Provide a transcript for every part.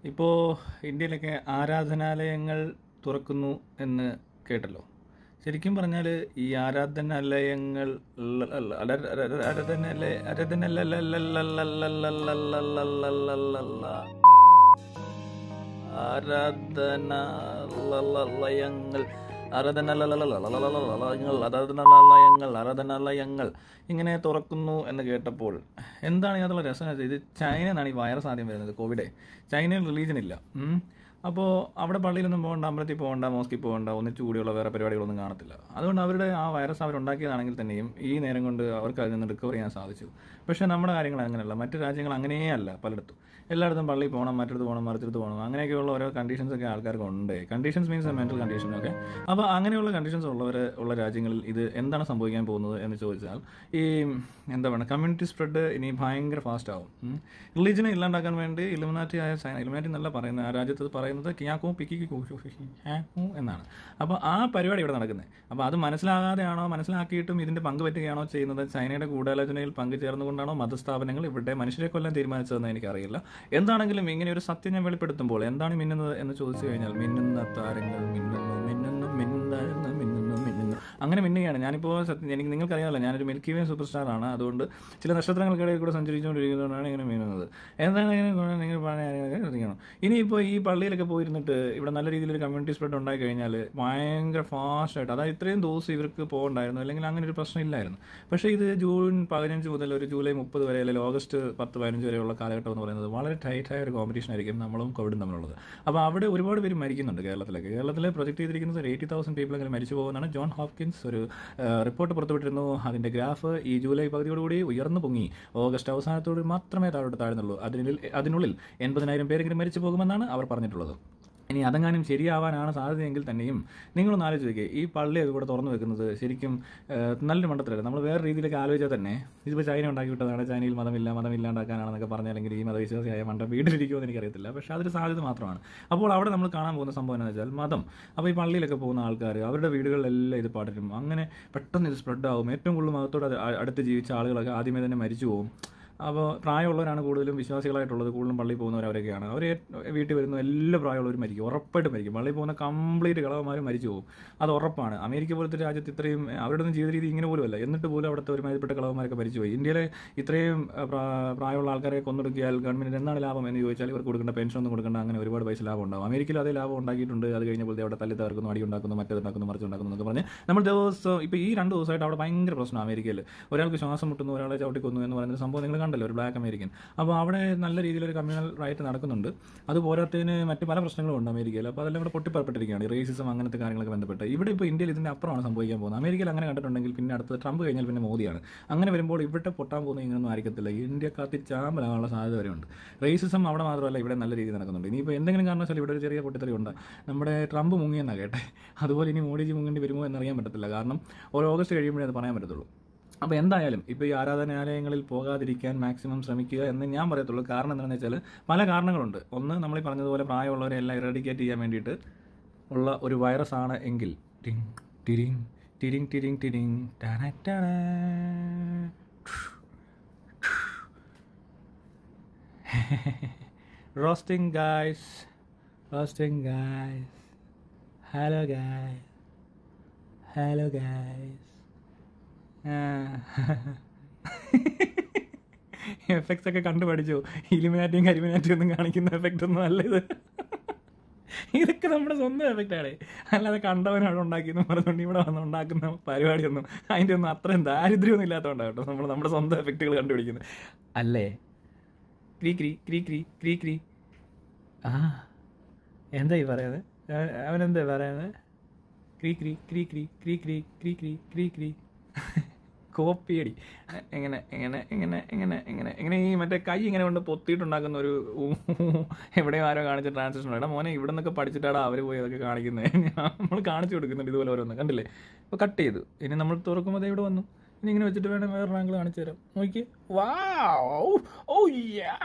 ഇപ്പോൾ ഇന്ത്യയിലൊക്കെ ആരാധനാലയങ്ങൾ തുറക്കുന്നു എന്ന് കേട്ടല്ലോ ശരിക്കും പറഞ്ഞാൽ ഈ ആരാധനാലയങ്ങൾ ആരാധനാലയ ആരാധനാലയങ്ങൾ ആരാധനാലയങ്ങൾ ആരാധനാലയങ്ങൾ ആരാധനാലയങ്ങൾ ഇങ്ങനെ തുറക്കുന്നു എന്ന് കേട്ടപ്പോൾ എന്താണ് ഇതിനകത്തുള്ള രസം എന്ന് വെച്ചാൽ ഇത് ചൈന എന്നാണ് ഈ വൈറസ് ആദ്യം വരുന്നത് കോവിഡ് ചൈനയിൽ റിലീജൻ ഇല്ല ഉം. അപ്പോൾ അവിടെ പള്ളിയിലൊന്നും പോകണ്ട അമ്പലത്തിൽ പോകണ്ട മോസ്കിൽ പോകണ്ട ഒന്നിച്ചു കൂടിയുള്ള വേറെ പരിപാടികളൊന്നും കാണത്തില്ല അതുകൊണ്ട് അവരുടെ ആ വൈറസ് അവരുണ്ടാക്കിയതാണെങ്കിൽ തന്നെയും ഈ നേരം കൊണ്ട് അവർക്ക് അതിൽ നിന്ന് റിക്കവർ ചെയ്യാൻ സാധിച്ചു പക്ഷേ നമ്മുടെ കാര്യങ്ങൾ അങ്ങനെയല്ല മറ്റു രാജ്യങ്ങൾ അങ്ങനെയേ അല്ല പലയിടത്തും എല്ലായിടത്തും പള്ളിയിൽ പോകണം മറ്റിടത്ത് പോകണം മറിച്ചിടത്ത് പോകണം അങ്ങനെയൊക്കെയുള്ള ഓരോ കണ്ടീഷൻസ് ഒക്കെ ആൾക്കാർക്ക് ഉണ്ട് കണ്ടീഷൻസ് മീൻസ് മെന്റൽ കണ്ടീഷൻ ഒക്കെ അപ്പോൾ അങ്ങനെയുള്ള കണ്ടീഷൻസ് ഉള്ളവർ ഉള്ള രാജ്യങ്ങളിൽ ഇത് എന്താണ് സംഭവിക്കാൻ പോകുന്നത് എന്ന് ചോദിച്ചാൽ ഈ എന്താ പറയുക കമ്മ്യൂണിറ്റി സ്പ്രെഡ് ഇനി ഭയങ്കര ഫാസ്റ്റ് ആവും റിലീജിയനെ ഇല്ലാണ്ടാക്കാൻ വേണ്ടി ഇലുമിനാറ്റി ആയ ചൈന ഇലുമിനാറ്റി എന്നല്ല പറയുന്നത് ആ രാജ്യത്ത് പറയുന്നത് കിയാക്കോ പിക്കി ഹാക്കോ എന്നാണ് അപ്പോൾ ആ പരിപാടി ഇവിടെ നടക്കുന്നത് അപ്പോൾ അത് മനസ്സിലാകാതെയാണോ മനസ്സിലാക്കിയിട്ടും ഇതിൻ്റെ പങ്ക് പറ്റുകയാണോ ചെയ്യുന്നത് ചൈനയുടെ ഗൂഢാലോചനയിൽ പങ്കുചേർന്നുകൊണ്ടാണോ മതസ്ഥാപനങ്ങൾ ഇവിടെ മനുഷ്യരെ കൊല്ലാൻ തീരുമാനിച്ചതെന്ന് എനിക്കറിയില്ല എന്താണെങ്കിലും ഇങ്ങനെ ഒരു സത്യം ഞാൻ വെളിപ്പെടുത്തുമ്പോൾ എന്താണ് മിന്നുന്നത് എന്ന് ചോദിച്ചു കഴിഞ്ഞാൽ മിന്നുന്ന താരങ്ങൾ മിന്നുന്നു മിന്നുന്നു മിന്നുന്ന മിന്നുന്നു മിന്നുന്നു അങ്ങനെ മിന്നുകയാണ് ഞാനിപ്പോൾ സത്യം എനിക്ക് നിങ്ങൾക്കറിയാമല്ലോ ഞാനൊരു മിൽക്കി വേ സൂപ്പർ സ്റ്റാർ ആണ് അതുകൊണ്ട് ചില നക്ഷത്രങ്ങൾക്കിടയിൽ കൂടെ സഞ്ചരിച്ചുകൊണ്ടിരിക്കുന്നതുകൊണ്ടാണ് ഇങ്ങനെ മിന്നുന്നത് എന്താണ് ഇങ്ങനെ ഗുണം നിങ്ങൾ പറഞ്ഞ ശ്രദ്ധിക്കണം ഇനിയിപ്പോൾ ഈ പള്ളിയിലൊക്കെ പോയിരുന്നിട്ട് ഇവിടെ നല്ല രീതിയിൽ ഒരു കമ്മ്യൂണിറ്റി സ്പ്രെഡ് ഉണ്ടായി കഴിഞ്ഞാൽ ഭയങ്കര ഫാസ്റ്റായിട്ട് അതായത് ഇത്രയും ദിവസം ഇവർക്ക് പോകണ്ടായിരുന്നു അല്ലെങ്കിൽ അങ്ങനെ ഒരു പ്രശ്നം ഇല്ലായിരുന്നു പക്ഷേ ഇത് ജൂൺ പതിനഞ്ച് മുതൽ ഒരു ജൂലൈ മുപ്പത് വരെ അല്ലെങ്കിൽ ഓഗസ്റ്റ് പത്ത് പതിനഞ്ച് വരെയുള്ള കാലഘട്ടം എന്ന് പറയുന്നത് വളരെ ടൈറ്റായ ഒരു കോമ്പറ്റീഷൻ ആയിരിക്കും നമ്മളും കോവിഡും തമ്മിലുള്ളത് അപ്പോൾ അവിടെ ഒരുപാട് പേര് മരിക്കുന്നുണ്ട് കേരളത്തിലൊക്കെ കേരളത്തിൽ പ്രൊജക്ട് ചെയ്തിരിക്കുന്നത് ഒരു എയ്റ്റി തൗസൻഡ് പീപ്പിൾ എങ്കിലും മരിച്ചു പോകുന്നതാണ് ജോൺ ഹോപ്കിൻസ് ഒരു റിപ്പോർട്ട് പുറത്തുവിട്ടിരുന്നു അതിൻ്റെ ഗ്രാഫ് ഈ ജൂലൈ പകുതിയോടുകൂടി ഉയർന്നു പൊങ്ങി ഓഗസ്റ്റ് അവസാനത്തോട് മാത്രമേ താഴോട്ട് താഴ്ന്നുള്ളൂ അതിനുള്ളിൽ അതിനുള്ളിൽ എൺപതിനായിരം പേരെങ്കിലും മരിച്ചു പോകുമെന്നാണ് അവർ പറഞ്ഞിട്ടുള്ളത് ഇനി അതെങ്ങാനും ശരിയാവാനാണ് സാധ്യതയെങ്കിൽ തന്നെയും നിങ്ങളൊന്ന് ആലോചിച്ച് നോക്കിയേ ഈ പള്ളിയൊക്കെ കൂടെ തുറന്നു വെക്കുന്നത് ശരിക്കും ഏഹ്, നല്ലൊരു മണ്ഡലത്തിലല്ല നമ്മൾ വേറെ രീതിയിലൊക്കെ ആലോചിച്ചാൽ തന്നെ ഇതിപ്പോൾ ചൈന ഉണ്ടാക്കി വിട്ടതാണ് ചൈനയിൽ മതമില്ല മതമില്ലാണ്ടാക്കാനാണെന്നൊക്കെ പറഞ്ഞാലെങ്കിൽ ഈ മതവിശ്വാസിയായ മണ്ടം വീട്ടിലിരിക്കുമെന്ന് എനിക്കറിയത്തില്ല പക്ഷേ അതൊരു സാധ്യത മാത്രമാണ് അപ്പോൾ അവിടെ നമ്മൾ കാണാൻ പോകുന്ന സംഭവം എന്താണെന്ന് വെച്ചാൽ മതം അപ്പോൾ ഈ പള്ളിയിലൊക്കെ പോകുന്ന ആൾക്കാർ അവരുടെ വീടുകളിലെല്ലാം ഇത് പടരും അങ്ങനെ പെട്ടെന്ന് ഇത് സ്പ്രെഡ് ആവും ഏറ്റവും കൂടുതൽ മതത്തോട് അത് അ- അടുത്ത് ജീവിച്ച ആളുകളൊക്കെ ആദ്യമേ തന്നെ മരിച്ചു പോകും അപ്പോൾ പ്രായമുള്ളവരാണ് കൂടുതലും വിശ്വാസികളായിട്ടുള്ളത് കൂടുതലും പള്ളിയിൽ പോകുന്നവർ അവരൊക്കെയാണ് അവർ വീട്ടിൽ വരുന്ന എല്ലാ പ്രായമുള്ളവരും മരിക്കും ഉറപ്പായിട്ടും മരിക്കും പള്ളിയിൽ പോകുന്ന കംപ്ലീറ്റ് കളവന്മാരും മരിച്ചു പോകും അത് ഉറപ്പാണ് അമേരിക്ക പോലത്തെ രാജ്യത്ത് ഇത്രയും അവരുടെ ഒന്നും ജീവിത രീതി ഇങ്ങനെ പോലുമല്ല എന്നിട്ട് പോലും അവിടുത്തെ ഒരുമാതിരിപ്പെട്ട കളവന്മാരൊക്കെ മരിച്ചു പോയി ഇന്ത്യയിലെ ഇത്രയും ആ, പ്രാ- പ്രായമുള്ള ആൾക്കാരെ കൊന്നൊടുക്കിയാൽ ഗവൺമെന്റിന് എന്താണ് ലാഭം എന്ന് ചോദിച്ചാൽ ഇവർക്ക് കൊടുക്കേണ്ട പെൻഷൻ ഒന്നും കൊടുക്കേണ്ട അങ്ങനെ ഒരുപാട് പൈസ ലാഭം ഉണ്ടാവും അമേരിക്കയിൽ അതേ ലാഭം ഉണ്ടാക്കിയിട്ടുണ്ട് അത് കഴിഞ്ഞപ്പോൾ അവിടെ തല്ലി തകർക്കുന്നു അടി ഉണ്ടാക്കുന്നു മറ്റേത് ഉണ്ടാക്കുന്നു മറിച്ച് ഉണ്ടാക്കുന്നു എന്നൊക്കെ പറഞ്ഞ് നമ്മൾ ദിവസം ഇപ്പോൾ ഈ രണ്ട് ദിവസമായിട്ട് അവിടെ ഭയങ്കര പ്രശ്നം അമേരിക്കയിൽ ഒരാൾക്ക് ശ്വാസം മുട്ടുന്നു ഒരാളെ ചവിട്ടിക്കൊന്നു എന്ന് പറയുന്ന ഒരു സംഭവം നിങ്ങൾ കണ്ടല്ലോ ഒരു ബ്ലാക്ക് അമേരിക്കൻ അപ്പോൾ അവിടെ നല്ല രീതിയിലൊരു കമ്മ്യൂണൽ റൈറ്റ് നടക്കുന്നുണ്ട് അത് പോരാത്തതിന് മറ്റ് പല പ്രശ്നങ്ങളും ഉണ്ട് അമേരിക്കയിൽ അപ്പോൾ അതെല്ലാം കൂടെ പൊട്ടിപ്പറപ്പെട്ടിരിക്കുകയാണ് റേസിസം അങ്ങനത്തെ കാര്യങ്ങളൊക്കെ ബന്ധപ്പെട്ട് ഇവിടെ ഇപ്പോൾ ഇന്ത്യയിൽ ഇതിൻ്റെ അപ്പുറമാണ് സംഭവിക്കാൻ പോകുന്നത് അമേരിക്കയിൽ അങ്ങനെ കണ്ടിട്ടുണ്ടെങ്കിൽ പിന്നെ അടുത്തത് ട്രംപ് കഴിഞ്ഞാൽ പിന്നെ മോദിയാണ് അങ്ങനെ വരുമ്പോൾ ഇവിടെ പൊട്ടാൻ പോകുന്ന ഇങ്ങനൊന്നും ആയിരിക്കത്തില്ല ഇന്ത്യ കത്തി ചാമ്പലാകാനുള്ള സാധ്യത വരെയുണ്ട് റേസിസം അവിടെ മാത്രമല്ല ഇവിടെ നല്ല രീതിയിൽ നടക്കുന്നുണ്ട് ഇനിയിപ്പോൾ എന്തെങ്കിലും കാരണവശാൽ ഇവിടെ ഒരു ചെറിയ പൊട്ടിത്തെറി ഉണ്ട് നമ്മുടെ ട്രംപ് മുങ്ങിയെന്നാണ് കേട്ടെ അതുപോലെ ഇനി മോഡിജി മുങ്ങേണ്ടി വരുമോ എന്നറിയാൻ പറ്റത്തില്ല കാരണം ഒരു ഓഗസ്റ്റ് കഴിയുമ്പോഴേ അത് പറയാൻ പറ്റത്തുള്ളൂ അപ്പോൾ എന്തായാലും ഇപ്പോൾ ഈ ആരാധനാലയങ്ങളിൽ പോകാതിരിക്കാൻ മാക്സിമം ശ്രമിക്കുക എന്ന് ഞാൻ പറയത്തുള്ളൂ കാരണം എന്താണെന്ന് വെച്ചാൽ പല കാരണങ്ങളുണ്ട് ഒന്ന് നമ്മൾ ഈ പറഞ്ഞതുപോലെ പ്രായമുള്ളവരെ എല്ലാം ഇറഡിക്കേറ്റ് ചെയ്യാൻ വേണ്ടിയിട്ട് ഉള്ള ഒരു വൈറസ് ആണ് എങ്കിൽ ടിങ് ടിരിങ് ടിരിങ് ടിരിങ് ടിരിങ് ടാനാ ടാനാ. Roasting guys roasting guys hello guys hello guys effects ഒക്കെ കണ്ടു പഠിച്ചു ഇലിമിനാറ്റിയും കരിമിനാറ്റിയും ഒന്നും കാണിക്കുന്ന എഫക്റ്റ് ഒന്നും അല്ല ഇത് ഇതൊക്കെ നമ്മുടെ സ്വന്തം എഫക്റ്റാണ് അല്ലാതെ കണ്ടവനാണ് ഉണ്ടാക്കിയെന്ന് പറഞ്ഞുകൊണ്ട് ഇവിടെ വന്ന് ഉണ്ടാക്കുന്ന പരിപാടിയൊന്നും അതിൻ്റെ ഒന്നും അത്രയും ദാരിദ്ര്യമൊന്നും ഇല്ലാത്തതുകൊണ്ടാണ് കേട്ടോ നമ്മൾ നമ്മുടെ സ്വന്തം എഫക്റ്റുകൾ കണ്ടുപിടിക്കുന്നത് അല്ലേ ക്രീ ക്രീ ക്രീ ക്രീ ക്രീ ക്രീ ആ എന്താ ഈ പറയുന്നത് അവനെന്താ പറയുന്നത് ക്രീ ക്രീ ക്രീ ക്രീ ക്രീ ക്രീ ക്രീ ക്രീ ക്രീ ക്രീ കോപ്പിയടി എങ്ങനെ എങ്ങനെ എങ്ങനെ എങ്ങനെ എങ്ങനെ എങ്ങനെ ഈ മറ്റേ കൈ ഇങ്ങനെ കൊണ്ട് പൊത്തിയിട്ടുണ്ടാക്കുന്ന ഒരു എവിടെയോ ആരോ കാണിച്ച ട്രാൻസാക്ഷൻ എടാ മോനെ ഇവിടെ നിന്നൊക്കെ പഠിച്ചിട്ടാടാ അവർ പോയി അതൊക്കെ കാണിക്കുന്നത് നമ്മൾ കാണിച്ചു കൊടുക്കുന്നുണ്ട് ഇതുപോലെ ഓരോന്ന് കണ്ടില്ലേ ഇപ്പോൾ കട്ട് ചെയ്തു ഇനി നമ്മൾ തുറക്കുമ്പോൾ ദേ ഇവിടെ വന്നു ഇനി ഇങ്ങനെ വെച്ചിട്ട് വേണം വേറെ ആംഗിൾ കാണിച്ചു തരാം നോക്കി വാ ഓ യാ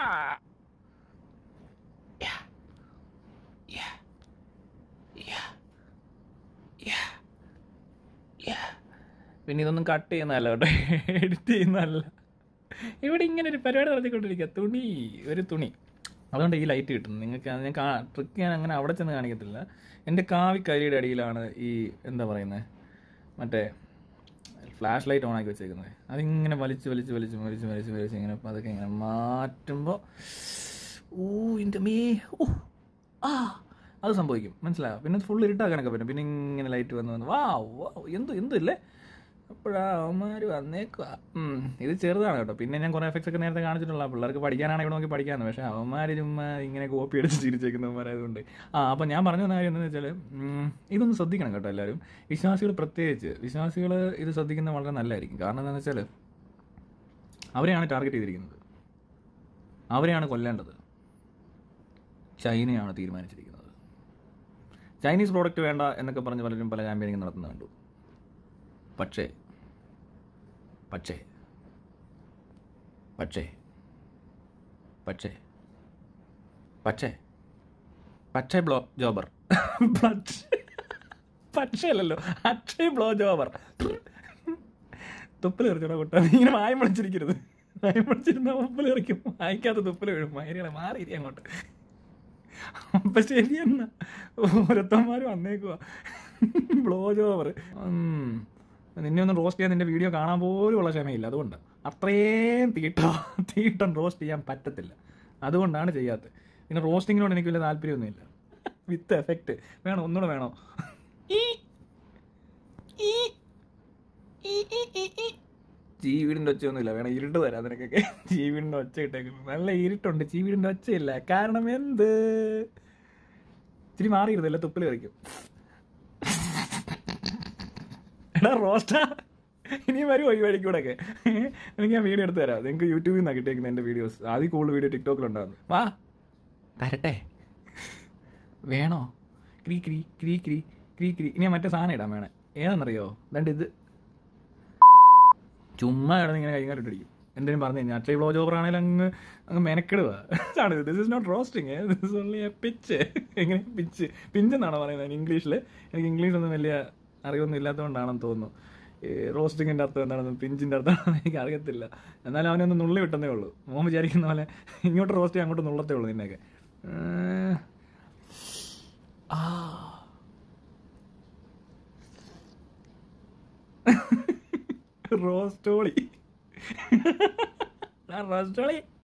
പിന്നെ ഇതൊന്നും കട്ട് ചെയ്യുന്നതല്ല കേട്ടോ എഡിറ്റ് ചെയ്യുന്നതല്ല ഇവിടെ ഇങ്ങനെ ഒരു പരിപാടി നടത്തിക്കൊണ്ടിരിക്കുക തുണി ഒരു തുണി അതുകൊണ്ട് ഈ ലൈറ്റ് കിട്ടുന്നത് നിങ്ങൾക്ക് അത് ഞാൻ കാ ട്രിക്ക് ഞാൻ അങ്ങനെ അവിടെ ചെന്ന് കാണിക്കത്തില്ല എൻ്റെ കാവിക്കരിയുടെ അടിയിലാണ് ഈ എന്താ പറയുന്നത് മറ്റേ ഫ്ലാഷ് ലൈറ്റ് ഓൺ ആക്കി വെച്ചേക്കുന്നത് അതിങ്ങനെ വലിച്ച് വലിച്ച് വലിച്ച് വലിച്ച് വലിച്ച് വലിച്ച് ഇങ്ങനെ അതൊക്കെ ഇങ്ങനെ മാറ്റുമ്പോൾ ഓ എൻ്റെ മേ ഓ ആ അത് സംഭവിക്കും മനസ്സിലായോ പിന്നെ ഫുൾ ഇരുട്ടാക്കാനൊക്കെ പറ്റും പിന്നെ ഇങ്ങനെ ലൈറ്റ് വന്ന് വന്ന് വാ വാ എന്ത് എന്തില്ലേ അപ്പോഴാ അവന്മാർ വന്നേക്കുക ഇത് ചെറുതാണ് കേട്ടോ പിന്നെ ഞാൻ കുറേ എഫക്ട്സ് ഒക്കെ നേരത്തെ കാണിച്ചിട്ടുള്ള പിള്ളേർക്ക് പഠിക്കാനാണ് ഇവിടെ നോക്കി പഠിക്കാന്ന് പക്ഷേ അവന്മാർ ചുമ്മാ ഇങ്ങനെ കോപ്പി അടിച്ച് ചിരിച്ചേക്കുന്നവന്മാരായതുകൊണ്ട് ആ അപ്പം ഞാൻ പറഞ്ഞു വന്ന കാര്യം എന്താണെന്ന് വെച്ചാൽ ഉം, ഇതൊന്ന് ശ്രദ്ധിക്കണം കേട്ടോ എല്ലാവരും വിശ്വാസികൾ പ്രത്യേകിച്ച് വിശ്വാസികൾ ഇത് ശ്രദ്ധിക്കുന്നത് വളരെ നല്ലതായിരിക്കും കാരണം എന്താണെന്ന് വെച്ചാൽ അവരെയാണ് ടാർഗറ്റ് ചെയ്തിരിക്കുന്നത് അവരെയാണ് കൊല്ലേണ്ടത് ചൈനയാണ് തീരുമാനിച്ചിരിക്കുന്നത് ചൈനീസ് പ്രോഡക്റ്റ് വേണ്ട എന്നൊക്കെ പറഞ്ഞ് പലരും പല ക്യാമ്പയിനിങ് നടത്തുന്നത് കണ്ടു പക്ഷേ പക്ഷേ പക്ഷേ പക്ഷേ പക്ഷേ പക്ഷേ ബ്ലോ ജോബർ പക്ഷേ പക്ഷേ അല്ലല്ലോ അക്ഷയ് ബ്ലോ ജോബർ തുപ്പൽ എറിച്ചോടാ കൊട്ടാ നീ ഇങ്ങനെ വായം വിളിച്ചിരിക്കരുത് വായം വിളിച്ചിരുന്ന ഉപ്പൽ എറിക്കും വായിക്കാത്ത തുപ്പൽ വീഴും മയരികളെ മാറിയിരി അങ്ങോട്ട് അപ്പൊ ശരി എന്നാ ഓരോരുത്തന്മാർ വന്നേക്കുക ബ്ലോ ജോബർ നിന്നെ ഒന്ന് റോസ്റ്റ് ചെയ്യാൻ നിന്റെ വീഡിയോ കാണാൻ പോലും ഉള്ള ക്ഷമയില്ല അതുകൊണ്ട് അത്രയും തീട്ട തീട്ടം റോസ്റ്റ് ചെയ്യാൻ പറ്റത്തില്ല അതുകൊണ്ടാണ് ചെയ്യാത്തത് പിന്നെ റോസ്റ്റിങ്ങിനോട് എനിക്ക് വലിയ താല്പര്യമൊന്നുമില്ല വിത്ത് എഫക്റ്റ് വേണോ ഒന്നുകൂടെ വേണോ ഈ ഈ ഈ ഈ ഈ ഈ ചീവീടിൻ്റെ ഒച്ചയൊന്നുമില്ല വേണം ഇരുട്ട് തരാം നിനക്കൊക്കെ ചീവീടിൻ്റെ ഒച്ച ഇട്ടേക്കുന്നു നല്ല ഇരുട്ടുണ്ട് ചീവീടിൻ്റെ ഒച്ചയില്ല കാരണം എന്ത് ഇച്ചിരി മാറിയിരുന്നില്ല തുപ്പൽ കളിക്കും എടാ റോസ്റ്റാ ഇനി വരുമോ ഈ വഴിക്കൂടെ ഒക്കെ എനിക്ക് ഞാൻ വീഡിയോ എടുത്ത് തരാം നിങ്ങൾക്ക് യൂട്യൂബിൽ നിന്നാണ് കിട്ടിയേക്കുന്നത് എൻ്റെ വീഡിയോസ് ആദ്യം കൂടുതൽ വീഡിയോ ടിക്ടോക്കിലുണ്ടാകുന്നു വാ തരട്ടെ വേണോ ക്രീ ക്രീ ക്രീ ക്രീ ക്രീ ക്രീ ഇനി ഞാൻ മറ്റേ സാധനം ഇടാൻ വേണേ ഏതാണെന്നറിയോ ദണ്ട് ഇത് ചുമ്മാ കിടന്ന് ഇങ്ങനെ കൈകാലിട്ടടിക്കും എന്തെങ്കിലും പറഞ്ഞു കഴിഞ്ഞാൽ അക്ഷയ് ബ്ലോ ജോബർ ആണെങ്കിലും അങ്ങ് അങ്ങ് മെനക്കെടുക ആണ് this is not roasting this is only a pitch എങ്ങനെ പിച്ച് പിഞ്ച് എന്നാണ് പറയുന്നത് ഇംഗ്ലീഷിൽ എനിക്ക് ഇംഗ്ലീഷ് ഒന്നും വലിയ അറിവൊന്നും ഇല്ലാത്തതുകൊണ്ടാണെന്ന് തോന്നുന്നു ഈ റോസ്റ്റിങ്ങിൻ്റെ അർത്ഥം എന്താണെന്ന് പിഞ്ചിൻ്റെ അർത്ഥമാണെന്ന് എനിക്ക് അറിയത്തില്ല എന്നാലും അവനൊന്ന് നുള്ളി വിട്ടെന്നേ ഉള്ളൂ മോൻ വിചാരിക്കുന്ന പോലെ ഇങ്ങോട്ട് റോസ്റ്റ് ചെയ്യാൻ അങ്ങോട്ട് നുള്ളത്തേ ഉള്ളൂ നിന്നെയൊക്കെ ഏഹ്. ആ റോസ്റ്റോളി റോസ്റ്റോളി